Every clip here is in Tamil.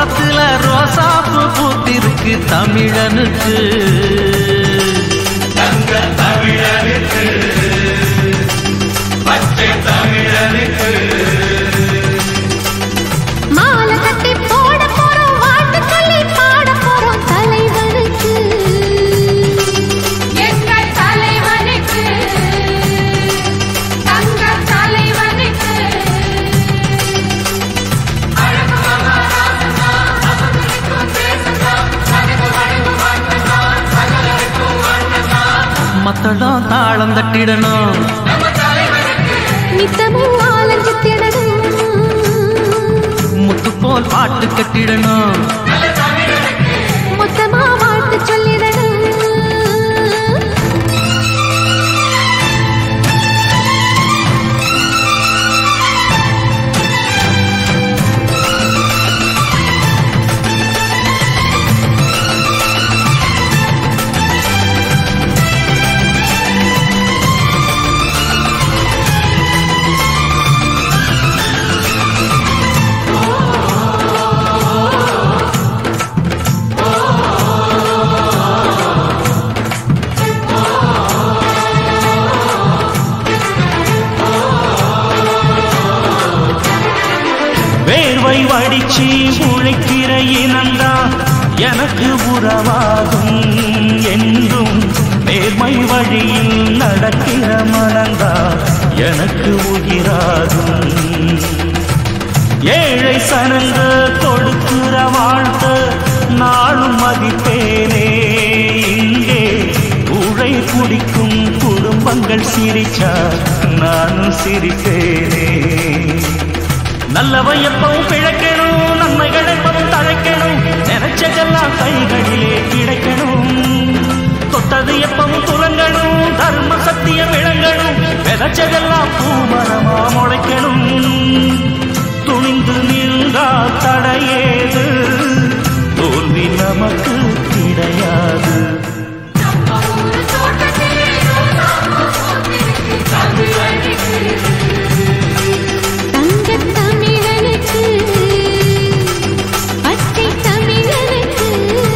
குளத்துல ரோசாப்பு பூத்திருக்கு தமிழனுக்கு தங்க தமிழனுக்கு பச்சை தமிழனுக்கு மாலை கட்டி போட போறோம் வாழ்த்துக்களை பாட போறோம் தலைவனுக்கு எங்கள் தலைவனுக்கு தங்க தலைவனுக்கு அழகு மகாராசனா அசத்துக்கும் பேசனா தனக்கு வழங்கும் வண்ணனா சகலருக்கும் வண்ணனா மத்தளம் தாளம் தட்டிடணும் நம்ம தலைவனுக்கு நித்தமும் ஆலஞ்சு திடனும் முத்து போல் பாட்டு கட்டிடணும் நல்ல தமிழனுக்கு மொத்தமா வாழ்த்து சொல்லிடணும் வேர்வை வடிச்சு உழைக்கிற இனந்தா எனக்கு உறவாகும் என்றும் நேர்மை வழியில் நடக்கிற மனந்தா எனக்கு உயிராகும் ஏழை சனங்க கொடுக்கிற வாழ்த்து நாளும் மதிப்பேனே இங்கே உழை குடிக்கும் குடும்பங்கள் சிரிச்சா நானும் சிரிப்பேனே நல்லவன் எப்பவும் பிழைக்கணும் நன்மைகள் எப்பவும் தழைக்கணும் நினைச்சதெல்லாம் கைகளிலே கிடைக்கணும் தொட்டது எப்பவும் துலங்கணும் தர்ம சத்தியம் விளங்கணும் விதைச்சதெல்லாம் பூமரமா முளைக்கணும் துணிந்து நின்றால் தடையேது தோல்வி நமக்கு கிடையாது நம்ம ஊரு தோட்டத்திலே ரோசாப்பூ பூத்திருக்கு தமிழனுக்கு தங்க தமிழனுக்கு பச்சை தமிழனுக்கு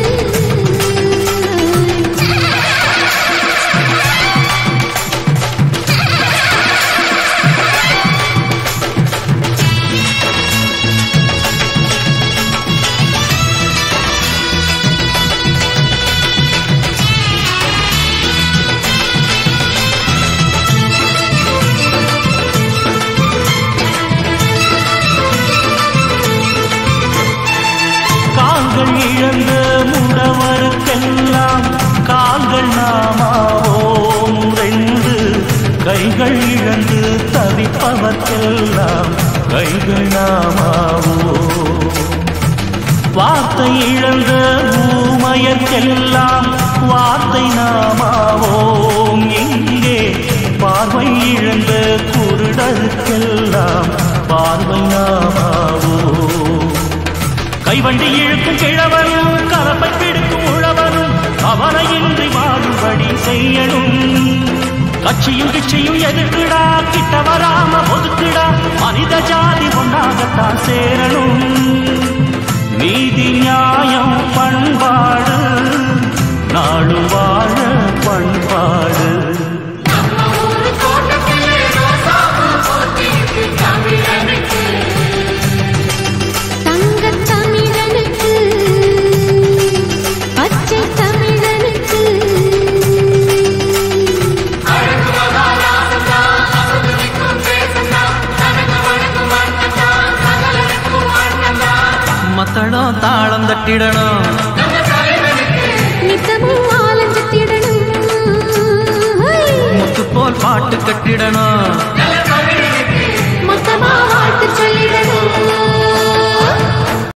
கால்கள் இழந்த முடவருக்கெல்லாம் கால்கள் நாமாவோம் ரெண்டு கைகள் இழந்து தவிப்பவர்க்கெல்லாம் கைகள் நாமாவோ வார்த்தை இழந்த ஊமையர்க்கெல்லாம் வார்த்தை நாமாவோம் இங்கே பார்வை இழந்த குருடருக்கெல்லாம் பார்வை நாமாவோம் கைவண்டி இழுக்கும் கிழவனும் கலப்பை பிடிக்கும் உழவனும் அவனையின்றி வாழும்படி செய்யணும் கட்சியும் கிட்சியும் எதுக்குடா கிட்ட வராம ஒதுக்குடா மனித ஜாதி ஒன்றாகத்தான் சேரணும் நீதி நியாயம் பண்பாடு நாடு வாழ பண்பாடு நம்ம ஊரு தோட்டத்திலே ரோசாப்பூ பூத்திருக்கு தமிழனுக்கு தங்க தமிழனுக்கு பச்சை தமிழனுக்கு அழகு மகாராசனா அசத்துக்கும் பேசனா தனக்கு வழங்கும் வண்ணனா சகலருக்கும் வண்ணனா மத்தளம் தாளம் தட்டிடணும் நம்ம தலைவனுக்கு நித்தமும் ஆலஞ்சு திடனும் முத்து போல் பாட்டு கட்டிடணும்